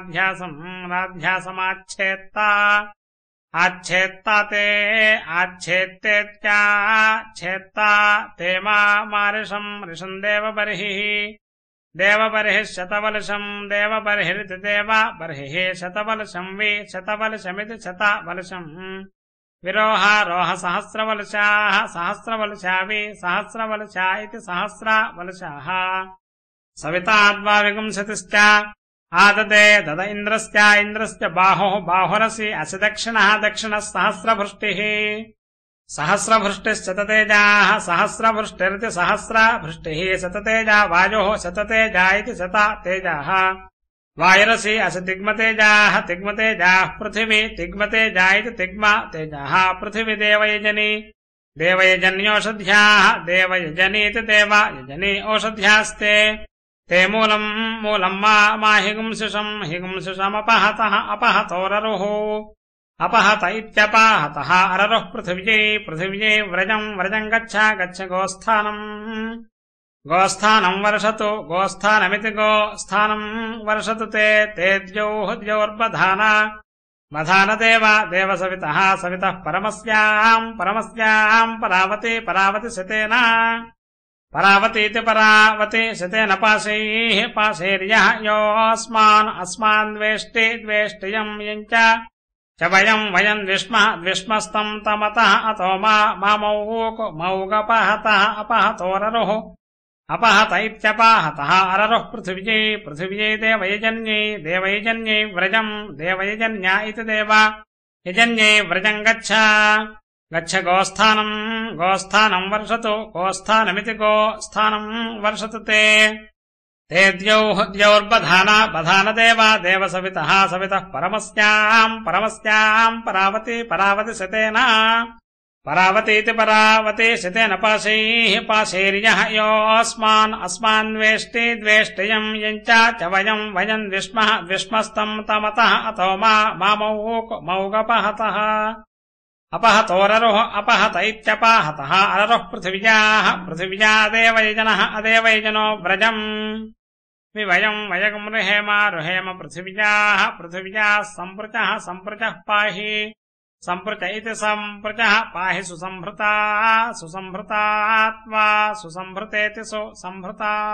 ధ్యాసం రాధ్యాసమాచ్ఛేత్త ఆచ్ఛేత్తా తే ఆచ్ఛేత్తేత్యాచ్ఛేత్తా తే మారిషం రిషం దేవబర్హిः దేవబర్హిः శతవలశం దేవబర్హిరితి దేవ బర్హిः శతవలశం వి శతవలశమితి శతవలశం విరోహారోహ సహస్రవలశాः సహస్రవలశా వి సహస్రవలశా ఇతి సహస్రవలశాः సవితాద్వా విగుంసతిశ్చ ఆదదే దద ఇంద్రశ్చ ఇంద్రశ్చ బాహుః బాహురసి అసి దక్షిణः దక్షిణः సహస్రభృష్టిः సహస్రభృష్టిశ్శతతేజాः సహస్రభృష్టిరితి సహస్రభృష్టిः శతతేజా వాయోः శతతేజా ఇతి శతతేజాः వాయురసి అసి తిగ్మతేజాः తిగ్మతేజాः పృథివీ తిగ్మతేజా ఇతి తిగ్మతేజాः పృథివీ దేవయజని దేవయజన్యోషధ్యాः దేవయజనీతి దేవయజనీ ఓషధ్యాస్తే ते मूलम् मूलम् मा मा हिगुंसिषम् हिगुंसिषमपहतः अपहतोररुः अपहत इत्यपाहतः अररुः पृथिव्यै पृथिव्यै व्रजम् व्रजम् गच्छ गच्छ गोस्थानम् गोस्थानम् वर्षतु गोस्थानमिति गोस्थानम् वर्षतु ते ते द्यौः द्यौर्बधाना बधानदेव देवसवितः सवितः परमस्याम् परमस्याम् परावति परावति शतेन परावतीति परावति शतेन पाशैः पाशैर्यः योऽस्मान् अस्मान्द्वेष्टि द्वेष्टियम् यञ्च च वयम् वयम् द्विष्मः द्विष्मस्तम् तमतः अतो मा मामौक मौगपहतः अपहतोररुः अपहत इत्यपाहतः अररुः पृथिव्यै पृथिव्यै देवयजन्यै देवयजन्यै व्रजम् देवयजन्या इति देव यजन्यै व्रजम् गच्छ गच्छ गोस्थानम् गोस्थानम् वर्षतु गोस्थानमिति गोस्थानम् वर्षतु ते ते द्यौः द्यौर्बधाना बधानदेव देवसवितः सवितः परमस्याम् परमस्याम् परावति परावति शतेन परावतीति परावति शतेन पाशैः पाशैर्यः योऽस्मान् अस्मान्वेष्टि द्वेष्टियम् यञ्च च वयम् वयम् द्विष्मः द्विष्मस्तम् तमतः अतो मा मामौक मौगपहतः अपहतोररुः अपहत इत्यपाहतः अररुः पृथिव्याः पृथिव्यादेवयजनः अदेवयजनो व्रजम् विवयम् वयगम् रुहेम रुहेम पृथिव्याः पृथिव्याः सम्पृचः सम्पृचः पाहि सम्पृच इति सम्पृचः पाहि सुसम्भृता सुसम्भृतात्वा सुसम्भृतेति सुसम्भृता